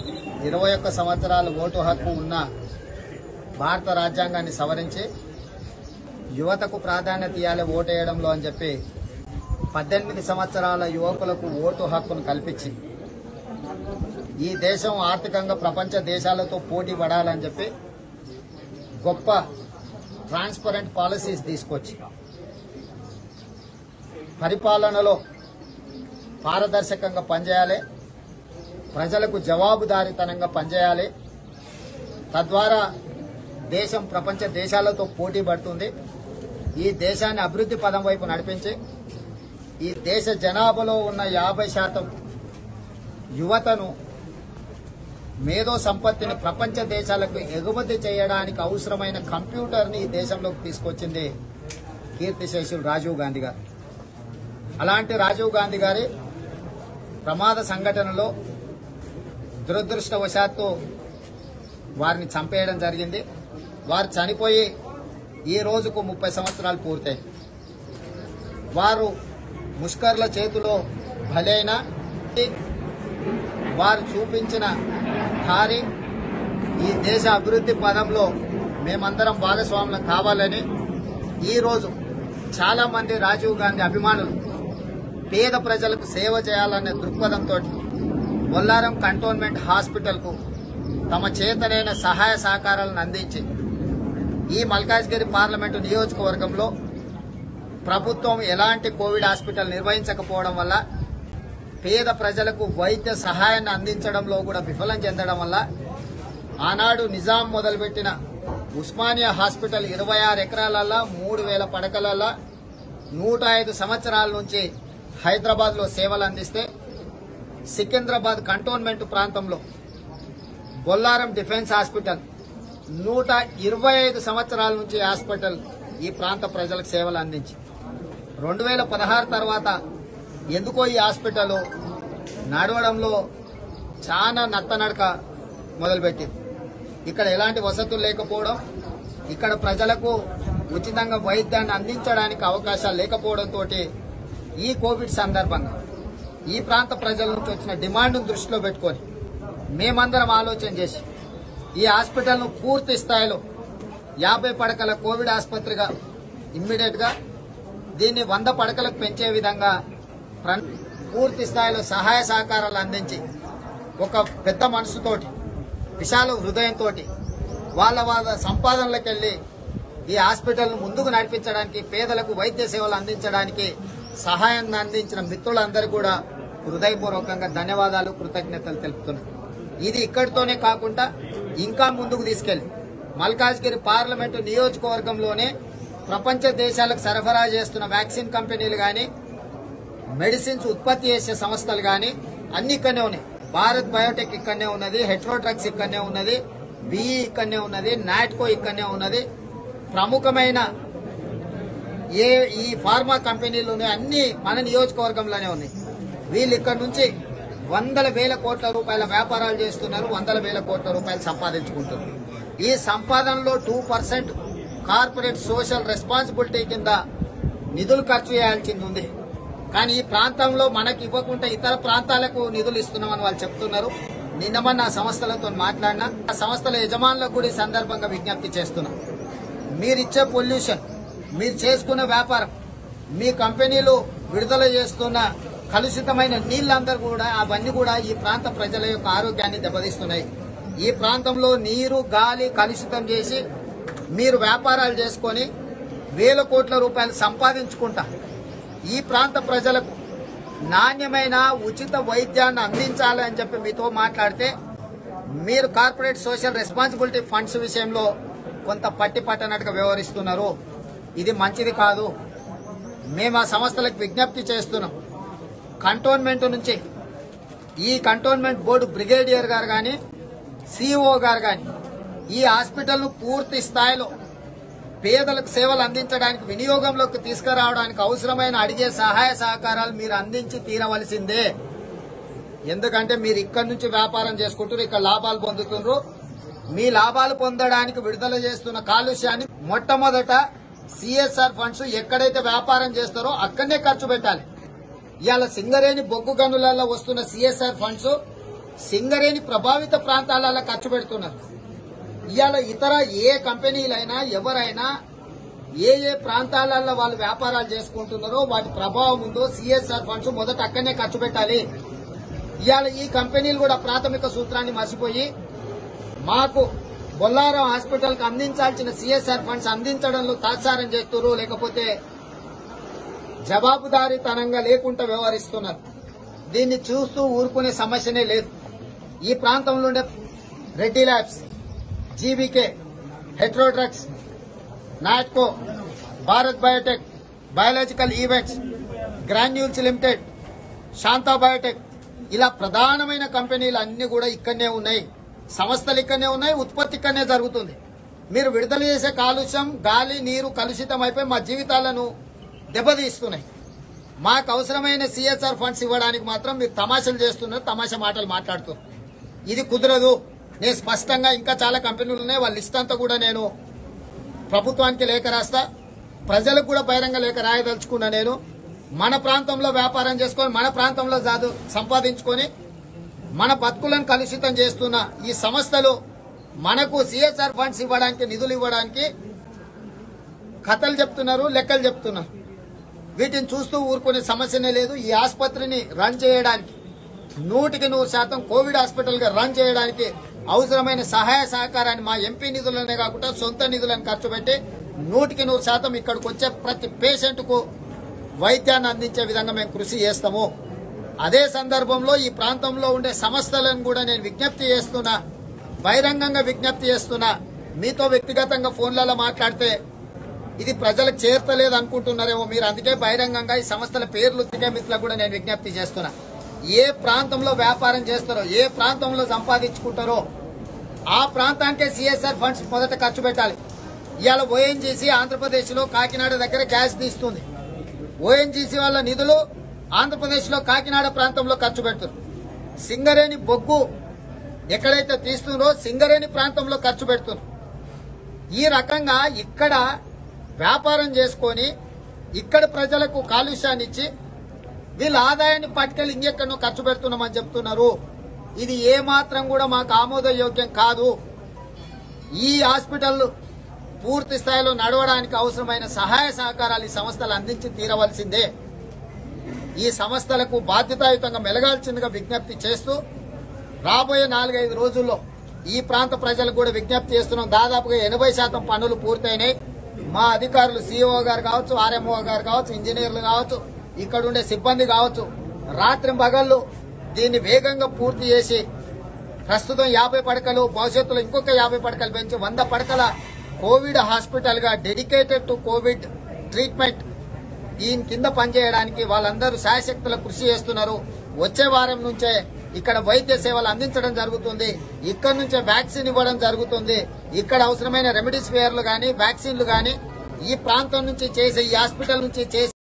ఇరవై ఒక్క సంవత్సరాల ఓటు హక్కు ఉన్న భారత రాజ్యాంగాన్ని సవరించి యువతకు ప్రాధాన్యత ఇవ్వాలి ఓటు వేయడంలో అని చెప్పి పద్దెనిమిది సంవత్సరాల యువకులకు ఓటు హక్కును కల్పించి ఈ దేశం ఆర్థికంగా ప్రపంచ దేశాలతో పోటీ పడాలని చెప్పి గొప్ప ట్రాన్స్పరెంట్ పాలసీస్ తీసుకొచ్చి పరిపాలనలో పారదర్శకంగా పనిచేయాలి ప్రజలకు జవాబుదారీతనంగా పనిచేయాలి తద్వారా దేశం ప్రపంచ దేశాలతో పోటీ పడుతుంది ఈ దేశాన్ని అభివృద్ధి పదం వైపు నడిపించి ఈ దేశ జనాభాలో ఉన్న యాభై శాతం యువతను మేధో సంపత్తిని ప్రపంచ దేశాలకు ఎగుమతి చేయడానికి అవసరమైన కంప్యూటర్ని ఈ దేశంలోకి తీసుకొచ్చింది కీర్తిశేషులు రాజీవ్ గాంధీ గారు అలాంటి రాజీవ్ గాంధీ గారి ప్రమాద సంఘటనలో దురదృష్టవశాత్తు వారిని చంపేయడం జరిగింది వారు చనిపోయి ఈ రోజుకు ముప్పై సంవత్సరాలు పూర్తయి వారు ముష్కర్ల చేతిలో బలైన వారు చూపించిన దారి ఈ దేశ అభివృద్ధి పదంలో మేమందరం భాగస్వాములం కావాలని ఈ రోజు చాలా మంది రాజీవ్ గాంధీ అభిమానులు పేద ప్రజలకు సేవ చేయాలనే దృక్పథంతో బొల్లారం కంటోన్మెంట్ హాస్పిటల్కు తమ చేతనైన సహాయ సహకారాలను అందించి ఈ మల్కాజ్గిరి పార్లమెంటు నియోజకవర్గంలో ప్రభుత్వం ఎలాంటి కోవిడ్ హాస్పిటల్ నిర్వహించకపోవడం వల్ల పేద ప్రజలకు వైద్య సహాయాన్ని అందించడంలో కూడా విఫలం చెందడం వల్ల ఆనాడు నిజాం మొదలుపెట్టిన ఉస్మానియా హాస్పిటల్ ఇరవై ఆరు ఎకరాలల్లా మూడు వేల పడకలల్లా నూట ఐదు సంవత్సరాల నుంచి హైదరాబాద్ లో సేవలు అందిస్తే సికింద్రాబాద్ కంటోన్మెంట్ ప్రాంతంలో బొల్లారం డిఫెన్స్ హాస్పిటల్ నూట ఇరవై ఐదు సంవత్సరాల నుంచి ఈ హాస్పిటల్ ఈ ప్రాంత ప్రజలకు సేవలు అందించి రెండు వేల పదహారు తర్వాత ఎందుకో ఈ హాస్పిటల్ నడవడంలో చాలా నత్తనడక మొదలుపెట్టింది ఇక్కడ ఎలాంటి వసతులు లేకపోవడం ఇక్కడ ప్రజలకు ఉచితంగా వైద్యాన్ని అందించడానికి అవకాశాలు లేకపోవడంతో ఈ కోవిడ్ సందర్భంగా ఈ ప్రాంత ప్రజల నుంచి వచ్చిన డిమాండ్ను దృష్టిలో పెట్టుకొని మేమందరం ఆలోచన చేసి ఈ హాస్పిటల్ను పూర్తి స్థాయిలో యాభై పడకల కోవిడ్ ఆసుపత్రిగా ఇమ్మీడియట్ గా దీన్ని వంద పడకలకు పెంచే విధంగా ప్ర- పూర్తి స్థాయిలో సహాయ సహకారాలు అందించి ఒక పెద్ద మనసుతోటి విశాల హృదయంతో వాళ్ళ వాళ్ళ సంపాదనలకు వెళ్ళి ఈ హాస్పిటల్ను ముందుకు నడిపించడానికి పేదలకు వైద్య సేవలు అందించడానికి సహాయాన్ని అందించిన మిత్రులందరికీ కూడా హృదయపూర్వకంగా ధన్యవాదాలు కృతజ్ఞతలు తెలుపుతున్నాను ఇది ఇక్కడితోనే కాకుండా ఇంకా ముందుకు తీసుకెళ్లి మల్కాజ్గిరి పార్లమెంటు నియోజకవర్గంలోనే ప్రపంచ దేశాలకు సరఫరా చేస్తున్న వ్యాక్సిన్ కంపెనీలు గాని మెడిసిన్స్ ఉత్పత్తి చేసే సంస్థలు గాని అన్ని ఇక్కడనే ఉన్నాయి భారత్ బయోటెక్ ఇక్కడనే ఉన్నది హెట్రో డ్రగ్స్ ఇక్కడనే ఉన్నది బిఈ ఇక్కడనే ఉన్నది నాట్కో ఇక్కడనే ఉన్నది ప్రముఖమైన ఏ ఈ ఫార్మా కంపెనీలు ఉన్నాయి అన్ని మన నియోజకవర్గంలోనే ఉన్నాయి వీళ్ళు ఇక్కడ నుంచి వందల వేల కోట్ల రూపాయల వ్యాపారాలు చేస్తున్నారు వందల వేల కోట్ల రూపాయలు సంపాదించుకుంటున్నారు ఈ సంపాదనలో two percent corporate social responsibility కింద నిధులు ఖర్చు చేయాల్సింది ఉంది కానీ ఈ ప్రాంతంలో మనకి ఇవ్వకుండా ఇతర ప్రాంతాలకు నిధులు ఇస్తున్నామని వాళ్ళు చెప్తున్నారు నిన్న మొన్న ఆ సంస్థలతో మాట్లాడినా ఆ సంస్థల యజమానులకు కూడా ఈ సందర్భంగా విజ్ఞప్తి చేస్తున్నాం మీరిచ్చే పొల్యూషన్ మీరు చేసుకునే వ్యాపారం మీ కంపెనీలు విడుదల చేస్తున్న కలుషితమైన నీళ్ళందరూ కూడా అవన్నీ కూడా ఈ ప్రాంత ప్రజల యొక్క ఆరోగ్యాన్ని దెబ్బతీస్తున్నాయి ఈ ప్రాంతంలో నీరు గాలి కలుషితం చేసి మీరు వ్యాపారాలు చేసుకొని వేల కోట్ల రూపాయలు సంపాదించుకుంటా ఈ ప్రాంత ప్రజలకు నాణ్యమైన ఉచిత వైద్యాన్ని అందించాలి అని చెప్పి మీతో మాట్లాడితే మీరు కార్పొరేట్ సోషల్ రెస్పాన్సిబిలిటీ ఫండ్స్ విషయంలో కొంత పట్టి పట్టనట్టుగా వ్యవహరిస్తున్నారు ఇది మంచిది కాదు మేము ఆ సంస్థలకు విజ్ఞప్తి చేస్తున్నాం కంటోన్మెంట్ నుంచి ఈ కంటోన్మెంట్ బోర్డు బ్రిగేడియర్ గారు కానీ సిఇఓ గారు కానీ ఈ హాస్పిటల్ను పూర్తి స్థాయిలో పేదలకు సేవలు అందించడానికి వినియోగంలోకి తీసుకురావడానికి అవసరమైన అడిగే సహాయ సహకారాలు మీరు అందించి తీరవలసిందే ఎందుకంటే మీరు ఇక్కడ నుంచి వ్యాపారం చేసుకుంటారు ఇక్కడ లాభాలు పొందుతున్నారు మీ లాభాలు పొందడానికి విడుదల చేస్తున్న కాలుష్యాన్ని మొట్టమొదట సిఎస్ఆర్ ఫండ్స్ ఎక్కడైతే వ్యాపారం చేస్తారో అక్కడనే ఖర్చు పెట్టాలి ఇవాళ సింగరేణి బొగ్గు గనులలో వస్తున్న సిఎస్ఆర్ ఫండ్స్ సింగరేణి ప్రభావిత ప్రాంతాలలో ఖర్చు పెడుతున్నారు ఇవాళ ఇతర ఏ కంపెనీలైనా ఎవరైనా ఏ ఏ ప్రాంతాలలో వాళ్ళు వ్యాపారాలు చేసుకుంటున్నారో వాటి ప్రభావం ఉందో సిఎస్ఆర్ ఫండ్స్ మొదట అక్కడనే ఖర్చు పెట్టాలి ఇవాళ ఈ కంపెనీలు కూడా ప్రాథమిక సూత్రాన్ని మర్చిపోయి మాకు బొల్లారం హాస్పిటల్ కు అందించాల్సిన సిఎస్ఆర్ ఫండ్స్ అందించడంలో తాత్సారం చేస్తున్నారు లేకపోతే జవాబుదారీతనంగా లేకుండా వ్యవహరిస్తున్నారు దీన్ని చూస్తూ ఊరుకునే సమస్యనే లేదు ఈ ప్రాంతంలో ఉండే Reddy Labs GVK Hetero Drugs Natco Bharat Biotech Biological Events Granules Limited Shantha Biotech ఇలా ప్రధానమైన కంపెనీలు అన్ని కూడా ఇక్కడనే ఉన్నాయి సంస్థలు ఇక్కడనే ఉన్నాయి ఉత్పత్తి ఇక్కడనే జరుగుతుంది మీరు విడుదల చేసే కాలుష్యం గాలి నీరు కలుషితం అయిపోయి మా జీవితాలను దెబ్బతీస్తున్నాయి మాకు అవసరమైన సిఎస్ఆర్ ఫండ్స్ ఇవ్వడానికి మాత్రం మీరు తమాషలు చేస్తున్నారు తమాషా మాటలు మాట్లాడుతున్నారు ఇది కుదరదు నేను స్పష్టంగా ఇంకా చాలా కంపెనీలు ఉన్నాయి వాళ్ళ లిస్ట్ అంతా కూడా నేను ప్రభుత్వానికి లేఖ రాస్తా ప్రజలకు కూడా బహిరంగ లేఖ రాయదలుచుకున్నా నేను మన ప్రాంతంలో వ్యాపారం చేసుకొని మన ప్రాంతంలో జాదు సంపాదించుకొని మన బతుకులను కలుషితం చేస్తున్న ఈ సంస్థలు మనకు సిఎస్ఆర్ ఫండ్స్ ఇవ్వడానికి నిధులు ఇవ్వడానికి కథలు చెప్తున్నారు లెక్కలు చెప్తున్నారు వీటిని చూస్తూ ఊరుకునే సమస్యనే లేదు ఈ ఆసుపత్రిని రన్ చేయడానికి నూటికి నూరు శాతం కోవిడ్ హాస్పిటల్ గా రన్ చేయడానికి అవసరమైన సహాయ సహకారాన్ని మా ఎంపీ నిధులనే కాకుండా సొంత నిధులను ఖర్చు పెట్టి నూటికి నూరు శాతం ఇక్కడికి వచ్చే ప్రతి పేషెంట్ కు వైద్యాన్ని అందించే విధంగా మేము కృషి చేస్తాము అదే సందర్భంలో ఈ ప్రాంతంలో ఉండే సంస్థలను కూడా నేను విజ్ఞప్తి చేస్తున్నా బహిరంగంగా విజ్ఞప్తి చేస్తున్నా మీతో వ్యక్తిగతంగా ఫోన్లలో మాట్లాడితే ఇది ప్రజలకు చేరతలేదు అనుకుంటున్నారేమో మీరు అందుకే బహిరంగంగా ఈ సంస్థల పేర్లు తిరిగే మిత్రులకు కూడా నేను విజ్ఞప్తి చేస్తున్నా ఏ ప్రాంతంలో వ్యాపారం చేస్తారో ఏ ప్రాంతంలో సంపాదించుకుంటారో ఆ ప్రాంతానికే సిఎస్ఆర్ ఫండ్స్ మొదట ఖర్చు పెట్టాలి ఇవాళ ఓఎన్జీసీ ఆంధ్రప్రదేశ్ లో కాకినాడ దగ్గర గ్యాస్ తీస్తుంది ఓఎన్జీసీ వాళ్ళ నిధులు ఆంధ్రప్రదేశ్ లో కాకినాడ ప్రాంతంలో ఖర్చు పెడుతున్నారు సింగరేణి బొగ్గు ఎక్కడైతే తీస్తుందో సింగరేణి ప్రాంతంలో ఖర్చు పెడుతున్నారు ఈ రకంగా ఇక్కడ వ్యాపారం చేసుకొని ఇక్కడ ప్రజలకు కాలుష్యాన్ని ఇచ్చి వీళ్ళ ఆదాయాన్ని పట్టుకెళ్ళి ఇంకెక్కడో ఖర్చు పెడుతున్నామని చెప్తున్నారు ఇది ఏ మాత్రం కూడా మాకు ఆమోదయోగ్యం కాదు ఈ హాస్పిటల్ పూర్తి స్థాయిలో నడవడానికి అవసరమైన సహాయ సహకారాలు ఈ సంస్థలు అందించి తీరవలసిందే ఈ సంస్థలకు బాధ్యతాయుతంగా మెలగాల్సిందిగా విజ్ఞప్తి చేస్తూ రాబోయే నాలుగైదు రోజుల్లో ఈ ప్రాంత ప్రజలకు కూడా విజ్ఞప్తి చేస్తున్నాం దాదాపుగా ఎనభై శాతం పనులు పూర్తయినాయి మా అధికారులు సిఇఓ గారు కావచ్చు ఆర్ఎంఓ గారు కావచ్చు ఇంజనీర్లు కావచ్చు ఇక్కడ ఉండే సిబ్బంది కావచ్చు రాత్రి పగళ్ళు దీన్ని వేగంగా పూర్తి చేసి ప్రస్తుతం యాభై పడకలు భవిష్యత్తులో ఇంకొక యాభై పడకలు పెంచి వంద పడకల కోవిడ్ హాస్పిటల్ గా డెడికేటెడ్ టు కోవిడ్ ట్రీట్మెంట్ దీని కింద పనిచేయడానికి వాళ్ళందరూ శాయశక్తుల కృషి చేస్తున్నారు వచ్చే వారం నుంచే ఇక్కడ వైద్య సేవలు అందించడం జరుగుతుంది ఇక్కడ నుంచే వ్యాక్సిన్ ఇవ్వడం జరుగుతుంది ఇక్కడ అవసరమైన రెమెడీస్ వేర్లు గాని వ్యాక్సిన్లు గాని ఈ ప్రాంతం నుంచి చేసే ఈ హాస్పిటల్ నుంచి చేసే